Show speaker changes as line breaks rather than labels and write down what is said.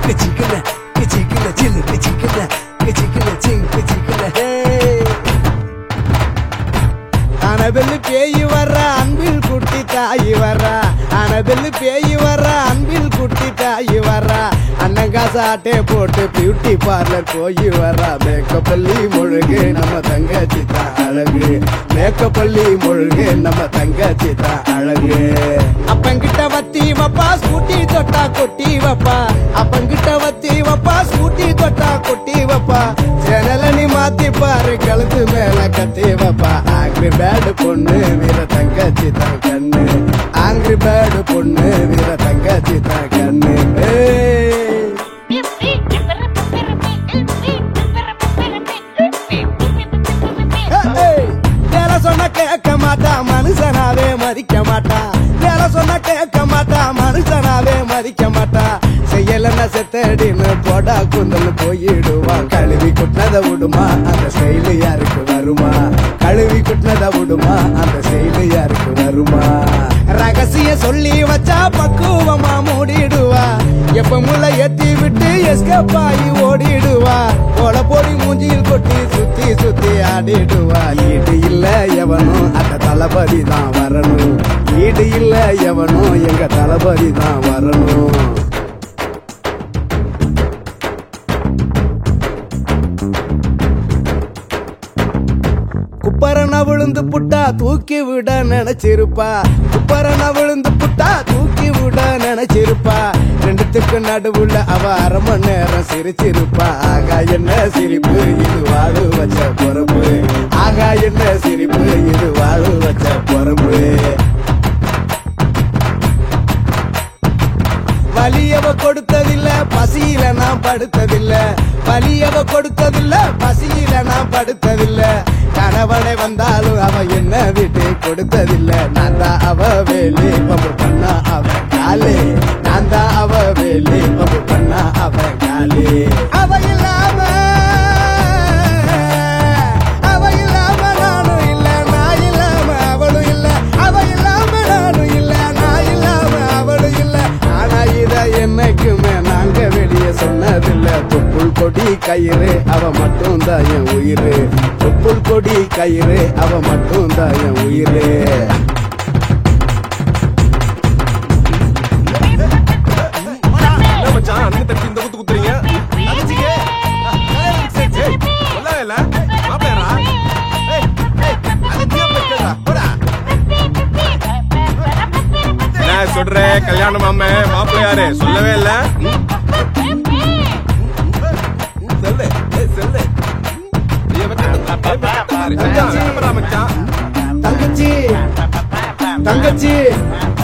கிச்சிக்கல கிச்சிக்கல சில்லு கிச்சிக்கல கிச்சிக்கல சிங் கிச்சிக்கல ஹே
அனபெல்லு பேய் வர்ற அன்பில் குட்டி தாயி வர்றா அனபெல்லு பேய் வர்ற அன்பில் குட்டி தாயி வர்றா அண்ணன் காசாட்டே போட்டு பியூட்டி பார்லர் போய் வர்றா மேக்கப் பள்ளி முழுகு நம்ம தங்கச்சி தான் அழகு மேக்கப் பள்ளி முழுகு நம்ம தங்கச்சி தான் அழகு அப்பங்கிட்ட வத்தி வப்பா ஸ்கூட்டி தொட்டா கொட்டி வப்பா அப்பங்கிட்ட வத்தி வப்பா ஸ்கூட்டி தொட்டா கொட்டி வப்பா ஜனல நீ மாத்தி பாரு கழுத்து மேல கட்டி வப்பா ஆங்கிரி பேடு பொண்ணு வீர தங்கச்சி தான் கண்ணு ஆங்கிரி பேடு பொண்ணு வீர தங்கச்சி தான் கண்ணு ஏய். ஏய், வேலை சொன்னா கேட்க மாட்டா மனுஷனாவே மதிக்க மாட்டா வேலை சொன்னா கேட்க மாட்டா மனுஷனாவே மதிக்க மாட்டா செய்யலன்னா செத்தடின்னு போடா குந்தல் போயிடுவா கழுவி குட்டினத விடுமா அந்த ஸ்டைலு யாருக்கு வருமா கழுவி குட்டினத விடுமா அந்த ஸ்டைலு யாருக்கு வருமா ரகசிய சொல்லி வச்சா பக்குவமா மூடிடுவா எப்ப முள்ள ஏத்தி விட்டு எஸ்கேப் ஆகி ஓடிடுவா கோல பொடி மூஞ்சியில் கொட்டி சுத்தி சுத்தி ஆடிடுவா ஈடு இல்ல எவனும் அந்த தளபதி தான் வரணும் ஈடு இல்ல எவனும் எங்க தளபதி தான் வரணும் குப்பரன விழுந்து புட்டா தூக்கி விட நினைச்சிருப்பா குப்பரன விழுந்து புட்டா தூக்கி விட நினைச்சிருப்பா ரெண்டுத்துக்கு நடுவுல அவ அரை மணி நேரம் சிரிச்சிருப்பா ஆகா என்ன சிரிப்பு இது வாழு வச்ச பொறுப்பு ஆகா என்ன சிரிப்பு இது வாழு வச்ச பொறுப்பு வலியவ கொடுத்ததில்ல பசியில நான் படுத்ததில்ல வலியவ கொடுத்ததில்ல பசியில நான் படுத்ததில்ல கணவனை வந்தாலும் அவ என்ன விட்டு கொடுத்ததில்ல நான் தான் அவ வேலி பம்பு பண்ணா அவ காலே நான் தான் அவ வேலி பம்பு பண்ணா அவ காலே அவ இல்லாம அவ இல்லாம நானும் இல்ல நான் இல்லாம அவளும் இல்ல அவ இல்லாம நானும் இல்ல நான் இல்லாம அவளும் இல்ல ஆனா இத என்னைக்குமே நாங்க வெளியே சொன்னதில்ல தொப்புள் கொடி கயிறு அவ மட்டும் தான் என் உயிரு தொப்புள் கொடி கயிறு அவ மட்டும் தான் என் உயிரு
என்ன மச்சான் அண்ணன் தட்டி இந்த குத்து குத்துறீங்க தங்கச்சிக்கு ஏய், சொல்லவே இல்ல மாப்பிள்ளையாரா ஏய், ஏய், அது நீயா போய் கேளுடா, போடா. என்ன சொல்ற கல்யாணம் மாமே மாப்பிள்ளையாரு சொல்லவே இல்ல ம், சொல்லு ஏய், சொல்லு ஐயா, மச்சான், மச்சான், மச்சான், மச்சான்.
தங்கச்சி தங்கச்சி